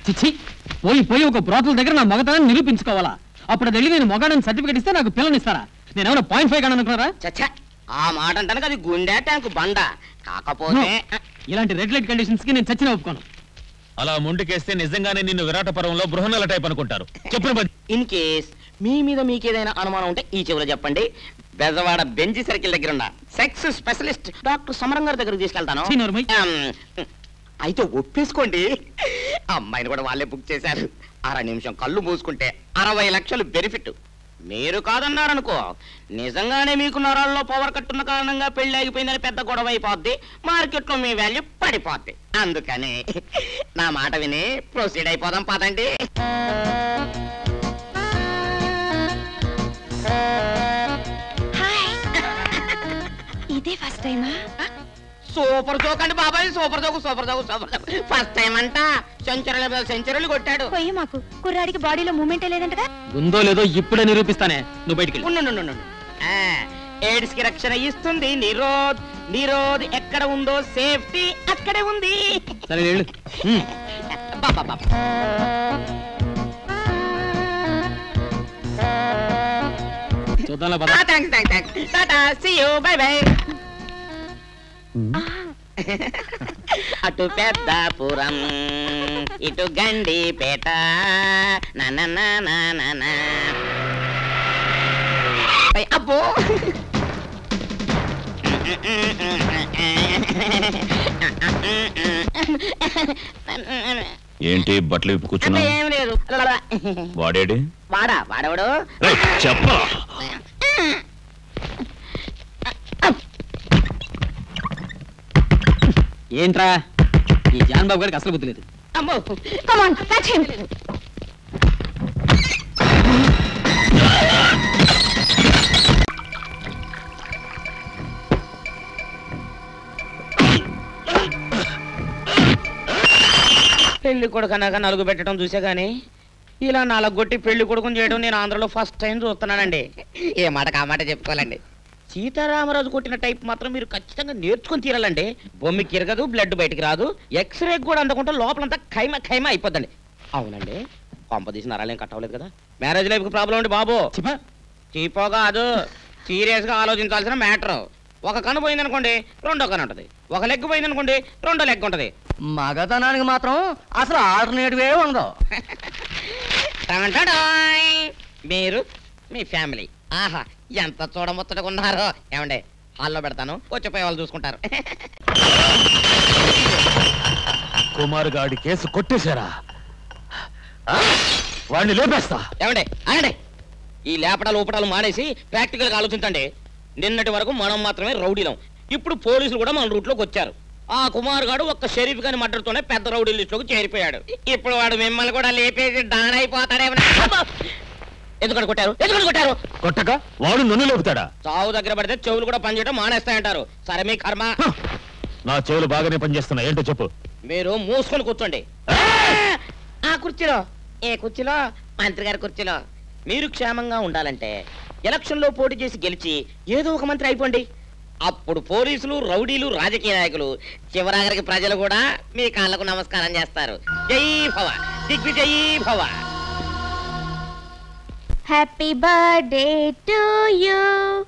చిచ్చి పోయి పోయి ఒక బ్రోతల దగ్గర నా మగతనాన్ని నిరూపించుకోవాలా అప్పుడు అది వెళ్ళి నేను మొగాడని సర్టిఫికేట్ ఇస్తే నాకు పిల్లనిస్తారా నేను ఏమైనా పాయింట్ ఫైవ్ కానీ అనుకున్నారా చచ్చా ఆ మాట అంటానికి అది గుండె ట్యాంక్ బండ కాకపోతే ఇలాంటి రెడ్ లైట్ కండిషన్స్ కి నేను చచ్చిన ఒప్పుకోను అలా ముందుకేస్తే నిజంగానే నిన్ను విరాట పర్వంలో బృహన్నల టైప్ అనుకుంటారు చెప్పిన పని ఇన్ కేస్ మీ మీద మీకేదైనా అనుమానం ఉంటే ఈ చివర చెప్పండి బెజవాడ బెంజి సర్కిల్ దగ్గర ఉన్న సెక్స్ స్పెషలిస్ట్ డాక్టర్ సమరం గారి దగ్గరకు తీసుకెళ్తాను ఛీ, నోర్మయ్. ఆమ్, అయితే ఒప్పేసుకోండి అమ్మాయిని కూడా వాళ్ళే బుక్ చేశారు అర నిమిషం కళ్ళు మూసుకుంటే అరవై లక్షలు బెనిఫిట్ మీరు కాదన్నారనుకో నిజంగానే మీకు నరాల్లో పవర్ కట్టున్న కారణంగా పెళ్లి ఆగిపోయిందని పెద్ద గొడవ అయిపోద్ది మార్కెట్లో మీ వాల్యూ పడిపోద్ది అందుకని నా మాట విని ప్రొసీడ్ అయిపోదాం పదండి హాయ్ ఇదే ఫస్ట్ టైమా సూపర్ జోక్ అండి బాబాయ్ super joke super joke super joke first time అంట సెంచరీల మీద సెంచరీలు కొట్టాడు పోయి మాకు కుర్రాడికి బాడీలో మూమెంటే లేదంటగా ఉందో లేదో ఇప్పుడే నిరూపిస్తానే నువ్వు బయటికి వెళ్ళు. ఉండు, ఉండు, ఉండు, ఉండు. ఆ, ఎయిడ్స్ కి రక్షణ ఇస్తుంది నిరోధ్ నిరోధ్ ఎక్కడ ఉందో సేఫ్టీ అక్కడే ఉంది సరే వెళ్ళు హ్మ్. బాబా బాబా చూద్దాంలే పద thanks thanks thanks tata see you bye bye అటు పెద్దాపురం ఇటు గండిపేట నా నా నా నా నా నా. ఐ, అబ్బో ఏంటి బట్టలు విప్పి అంటే కూర్చున్నా ఏం లేదు వాడేడి వాడా వాడెవడు రేయ్, చెప్పా ఏంట్రా ఈ జాన్ బాబు గారికి అసలు బుద్ధి లేదు అమ్మో కమ్ ఆన్ క్యాచ్ హిమ్ పెళ్లి కొడుకు అనగా నలుగు పెట్టడం చూసే గానీ ఇలా నలగొట్టి పెళ్లి కొడుకుని చేయడం నేను ఆంధ్రలో ఫస్ట్ టైం చూస్తున్నానండి ఏ మాట కా మాట చెప్పుకోవాలండి సీతారామరాజు కొట్టిన టైప్ మాత్రం మీరు ఖచ్చితంగా నేర్చుకుని తీరాలండి బొమ్మి కిరగదు బ్లడ్ బయటికి రాదు ఎక్స్రే కూడా అందకుండా లోపలంతా ఖైమ ఖైమ అయిపోద్దండి అవునండి కొంప తీసి నరాలేం కట్టవలేదు కదా మ్యారేజ్ లైఫ్ ప్రాబ్లం అండి బాబు చెప్పా చీపో కాదు సీరియస్ గా ఆలోచించాల్సిన మ్యాటర్ ఒక కన్ను పోయిందనుకోండి రెండో కన్ను ఉంటది ఒక లెగ్ పోయిందనుకోండి రెండో లెగ్ ఉంటది మగతనానికి మాత్రం అసలు ఆల్టర్నేటివే ఉండదు టంటడాయ్. మీరు మీ ఫ్యామిలీ ఆహా ఎంత చూడముచ్చటగా ఉన్నారో ఏమండి హాల్లో పెడతాను వచ్చిపోయే వాళ్ళు చూసుకుంటారు కుమార్ గాడి కేసు కొట్టేశారా ఆ? వాడిని లేపేస్తా ఏమండి అనండి ఈ లేపడాలు ఊపడాలు మానేసి ప్రాక్టికల్ గా ఆలోచించండి నిన్నటి వరకు మనం మాత్రమే రౌడీలం ఇప్పుడు పోలీసులు కూడా మన రూట్లోకి వచ్చారు ఆ కుమార్ గాడు ఒక్క షరీఫ్ గాని మద్దతుతోనే పెద్ద రౌడీ లిస్టులోకి చేరిపోయాడు ఇప్పుడు వాడు మిమ్మల్ని కూడా లేపేసి డాన్ అయిపోతాడేమో ఎందుకని కొట్టారు ఎందుకని కొట్టారు కొట్టక వాడు నన్ను లేపుతాడా చావు దగ్గర పడితే చెవులు కూడా పనిచేయడం మానేస్తాయంటారు సరే మీ కర్మ హ! నా చెవులు బాగానే పనిచేస్తున్నా ఏంటో చెప్పు మీరు మూసుకొని కూర్చోండి ఆ కుర్చీలో ఏ కుర్చీలో మంత్రి గారి కుర్చీలో మీరు క్షేమంగా ఉండాలంటే ఎలక్షన్ లో పోటీ చేసి గెలిచి ఏదో ఒక మంత్రి అయిపోండి అప్పుడు పోలీసులు రౌడీలు రాజకీయ నాయకులు చివరాఖరికి ప్రజలు కూడా మీ కాళ్ళకు నమస్కారం చేస్తారు జై భవ దిగ్విజయీ భవ happy birthday to you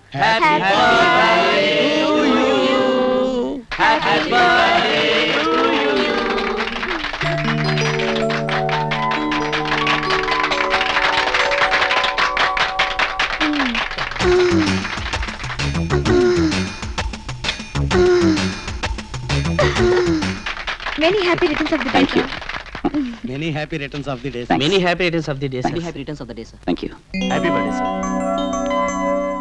many happy returns of the day many happy returns of the day many happy returns of the day Many happy returns of the day sir thank you happy birthday sir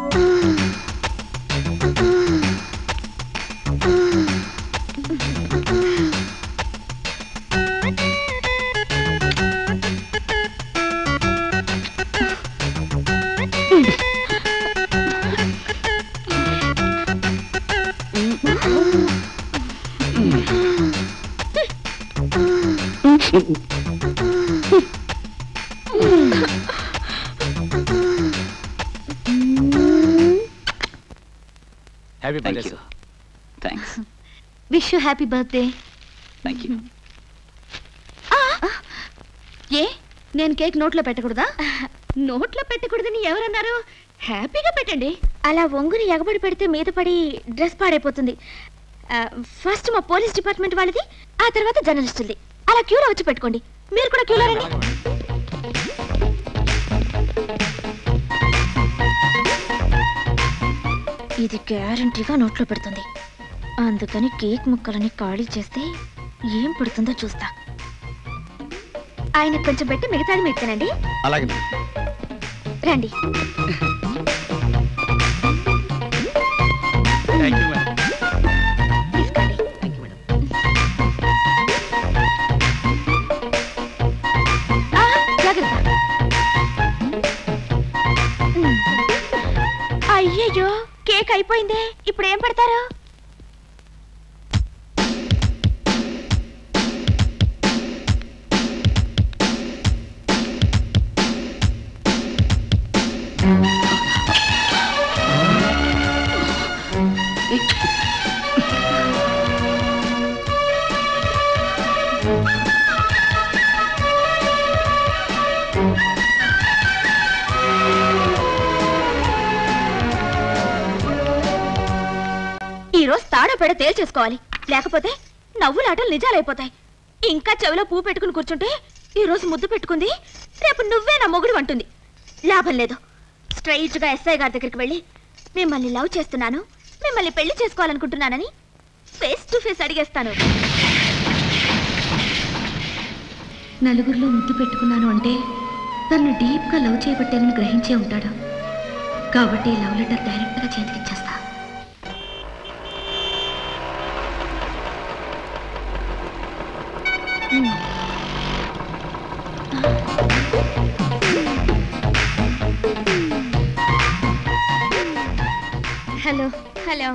happy birthday sir thanks wish you happy birthday thank you ఏ నేను cake నోట్లో పెట్టకూడదా నోట్లో పెట్టకూడదని ఎవరన్నారు హ్యాపీగా పెట్టండి అలా ఒంగుని ఎగబడి పెడితే మీద పడి డ్రెస్ పాడైపోతుంది ఆ, ఫస్ట్ మా పోలీస్ డిపార్ట్మెంట్ వాళ్ళది ఆ తర్వాత జర్నలిస్టులది అలా క్యూలో వచ్చి పెట్టుకోండి మీరు కూడా క్యూలో రండి ఇది గ్యారంటీగా నోట్లో పెడుతుంది అందుకని కేక్ ముక్కలని ఖాళీ చేస్తే ఏం పడుతుందో చూస్తా ఆయన కొంచెం పెట్టి మిగతాది మీరు తినండి అలాగే రండి తీసుకోండి ఆ, జాగ్రత్త మ్. అయ్యయ్యో కేక్ అయిపోయిందే ఇప్పుడు ఏం పెడతారు ఈ రోజు తాడో పెడ తేల్చేసుకోవాలి లేకపోతే నవ్వులాటలు నిజాలైపోతాయి ఇంకా చెవిలో పువ్వు పెట్టుకుని కూర్చుంటే ఈ రోజు ముద్దు పెట్టుకుంది రేపు నువ్వే నా మొగుడు అంటుంది లాభం లేదు స్ట్రైట్ గా ఎస్ఐ గారి దగ్గరికి వెళ్ళి మిమ్మల్ని లవ్ చేస్తున్నాను మిమ్మల్ని పెళ్లి చేసుకోవాలనుకుంటున్నానని ఫేస్ టు ఫేస్ అడిగేస్తాను నలుగురిలో ముద్దు పెట్టుకున్నాను అంటే తను డీప్గా లవ్ చేయబట్టానని గ్రహించే ఉంటాడు కాబట్టి లవ్ లెటర్ డైరెక్ట్గా చేతికిచ్చేస్తా హలో హలో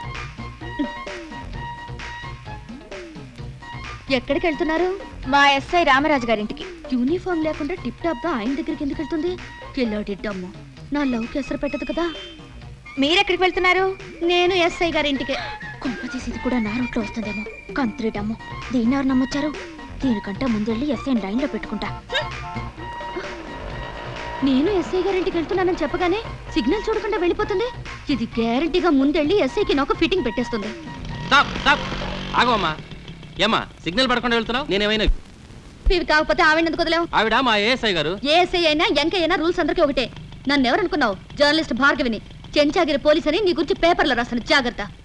ఎక్కడికి వెళ్తున్నారు మా ఎస్ఐ రామరాజు గారింటికి యూనిఫామ్ లేకుండా టిప్ టాప్ గా ఆయన దగ్గరికి ఎందుకు వెళ్తుంది కిల్లాడి డమ్ము నా లవ్ కి పెట్టదు కదా మీరెక్కడికి వెళ్తున్నారు నేను ఎస్ఐ గారింటికి కుంపతీసి ఇది కూడా నా రూట్లో వస్తుందేమో కంత్రి డమ్ము దీన్ని ఎవరు నమ్మొచ్చారు దీనికంటే ముందెళ్ళి ఎస్ఐ లైన్లో పెట్టుకుంటా హ్మ్. నేను ఎస్ఐ గారింటికి వెళ్తున్నానని చెప్పగానే సిగ్నల్ చూడకుండా వెళ్ళిపోతుంది ఇది గ్యారంటీగా ముందెళ్ళి ఎస్ఐకి నాకు ఫిట్టింగ్ పెట్టేస్తుంది స్టాప్ స్టాప్ ఆగమ్మా ఏమ్మా సిగ్నల్ పడకుండా వెళ్తున్నావు నేనేమైనా ఇవి కాకపోతే ఆవిడ ఎందుకు వదిలేవు ఆవిడ మా ఏఎస్ఐ గారు ఏ ఎస్ఐ అయినా ఎంక అయినా రూల్స్ అందరికీ ఒకటే నన్ను ఎవరనుకున్నావు జర్నలిస్ట్ భార్గవిని చెంచాగిరి పోలీస్ అని నీ గురించి పేపర్లో రాస్తాను జాగ్రత్త